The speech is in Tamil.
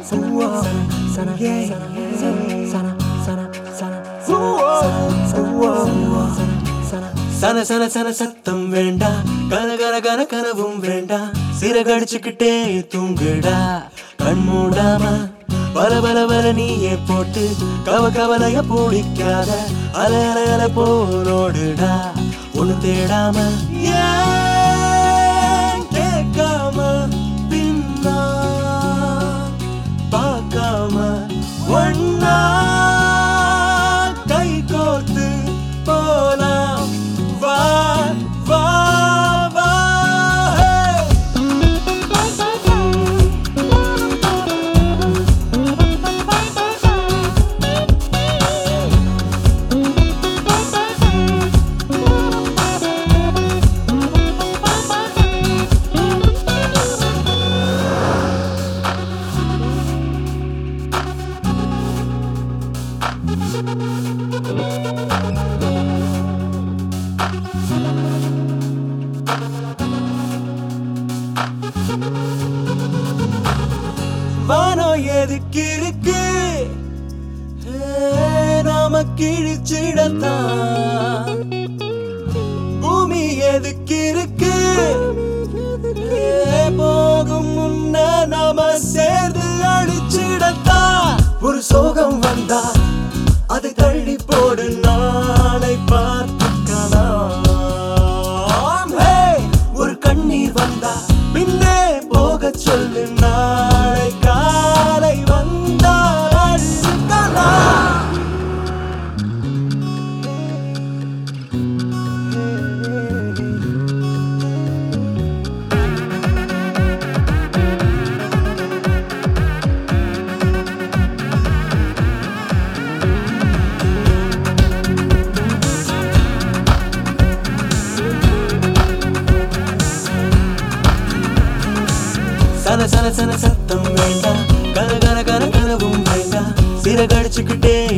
சன சன சன சத்தம் வேண்டாம் கன கன கன கனவும் வேண்டாம் சிறகடிச்சுக்கிட்டே தூங்குடா கண் மூடாம பல பல பல நீயே போட்டு கவ கவலைய பிடிக்காத அல அல அல போரோடுடா ஒண்ணு தேடாம ஏன் கேட்காம பின்னா பார்க்காம ஒன்னா கை கோர்த்து போலாம் வா வா வா hey! வானம் எதுக்கு இருக்கு ஏ, நாம கிழிச்சிடத்தான் பூமி எதுக்கு இருக்கு ஏ, போகும் முன்ன நாம சேர்ந்து அழிச்சிடத்தான் ஒரு சோகம் வந்தா அதை தள்ளி போடு நாளை பார்த்துக்கலாம் Hey! ஒரு கண்ணீர் வந்தா பின்னே போக சொல்லு நாளை காலை வந்தா அழுக்கலாம் சன சன சன சத்தம் வேண்டாம் கன கன கன கனவும் வேண்டாம் சிறகடிச்சுக்கிட்டே